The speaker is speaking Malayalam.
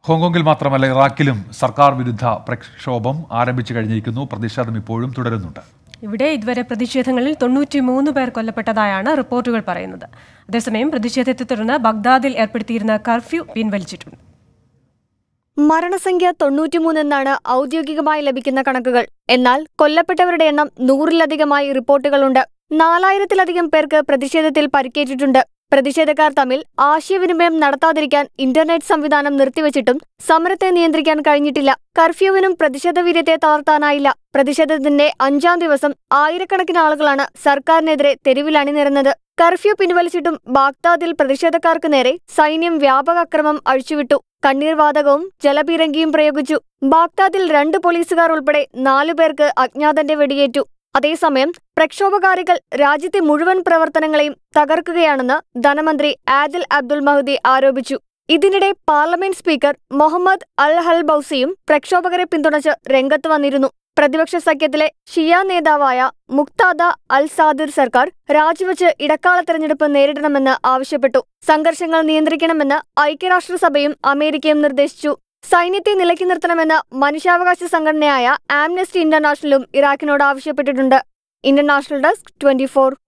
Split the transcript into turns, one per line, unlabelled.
ഹോങ്കോങ്ങിൽ മാത്രമല്ല ഇറാഖിലും സർക്കാർ വിരുദ്ധ പ്രക്ഷോഭം ആരംഭിച്ചു കഴിഞ്ഞിരിക്കുന്നു പ്രതിഷേധം ഇപ്പോഴും തുടരുന്നുണ്ട്
ഇവിടെ ഇതുവരെ പ്രതിഷേധങ്ങളിൽ തൊണ്ണൂറ്റി മൂന്ന് പേർ കൊല്ലപ്പെട്ടതായാണ് റിപ്പോർട്ടുകൾ പറയുന്നത് അതേസമയം പ്രതിഷേധത്തെ തുടർന്ന് ബഗ്ദാദിൽ ഏർപ്പെടുത്തിയിരുന്ന കർഫ്യൂ പിൻവലിച്ചിട്ടുണ്ട്
മരണസംഖ്യ തൊണ്ണൂറ്റിമൂന്ന് എന്നാണ് ഔദ്യോഗികമായി ലഭിക്കുന്ന കണക്കുകൾ എന്നാൽ കൊല്ലപ്പെട്ടവരുടെ എണ്ണം നൂറിലധികമായി റിപ്പോർട്ടുകളുണ്ട് നാലായിരത്തിലധികം പേർക്ക് പ്രതിഷേധത്തിൽ പരിക്കേറ്റിട്ടുണ്ട് പ്രതിഷേധക്കാർ തമ്മിൽ ആശയവിനിമയം നടത്താതിരിക്കാൻ ഇന്റർനെറ്റ് സംവിധാനം നിർത്തിവച്ചിട്ടും സമരത്തെ നിയന്ത്രിക്കാൻ കഴിഞ്ഞിട്ടില്ല കർഫ്യൂവിനും പ്രതിഷേധവീര്യത്തെ തളർത്താനായില്ല പ്രതിഷേധത്തിന്റെ അഞ്ചാം ദിവസം ആയിരക്കണക്കിന് ആളുകളാണ് സർക്കാരിനെതിരെ തെരുവിൽ അണിനിരന്നത് കർഫ്യൂ പിൻവലിച്ചിട്ടും ബാഗ്ദാദിൽ പ്രതിഷേധക്കാർക്ക് നേരെ സൈന്യം വ്യാപക അക്രമം അഴിച്ചുവിട്ടു കണ്ണീർവാതകവും ജലപീരങ്കിയും പ്രയോഗിച്ചു ബാഗ്ദാദിൽ രണ്ട് പോലീസുകാർ ഉൾപ്പെടെ നാലുപേർക്ക് അജ്ഞാതന്റെ വെടിയേറ്റു അതേസമയം പ്രക്ഷോഭകാരികൾ രാജ്യത്തെ മുഴുവൻ പ്രവർത്തനങ്ങളെയും തകർക്കുകയാണെന്ന് ധനമന്ത്രി ആദിൽ അബ്ദുൽ മഹദി ആരോപിച്ചു ഇതിനിടെ പാർലമെന്റ് സ്പീക്കർ മുഹമ്മദ് അൽ ഹൽ ബൌസിയും പ്രക്ഷോഭകരെ പിന്തുണച്ച് രംഗത്ത് വന്നിരുന്നു പ്രതിപക്ഷ സഖ്യത്തിലെ ഷിയ നേതാവായ മുക്താദ അൽ സാദിർ സർക്കാർ രാജിവെച്ച് ഇടക്കാല തെരഞ്ഞെടുപ്പ് നേരിടണമെന്ന് ആവശ്യപ്പെട്ടു സംഘർഷങ്ങൾ നിയന്ത്രിക്കണമെന്ന് ഐക്യരാഷ്ട്രസഭയും അമേരിക്കയും നിർദ്ദേശിച്ചു സൈന്യത്തെ നിലയ്ക്ക് നിർത്തണമെന്ന് മനുഷ്യാവകാശ സംഘടനയായ ആംനസ്റ്റി ഇന്റർനാഷണലും ഇറാഖിനോട് ആവശ്യപ്പെട്ടിട്ടുണ്ട് ഇന്റർനാഷണൽ ഡെസ്ക് ട്വന്റി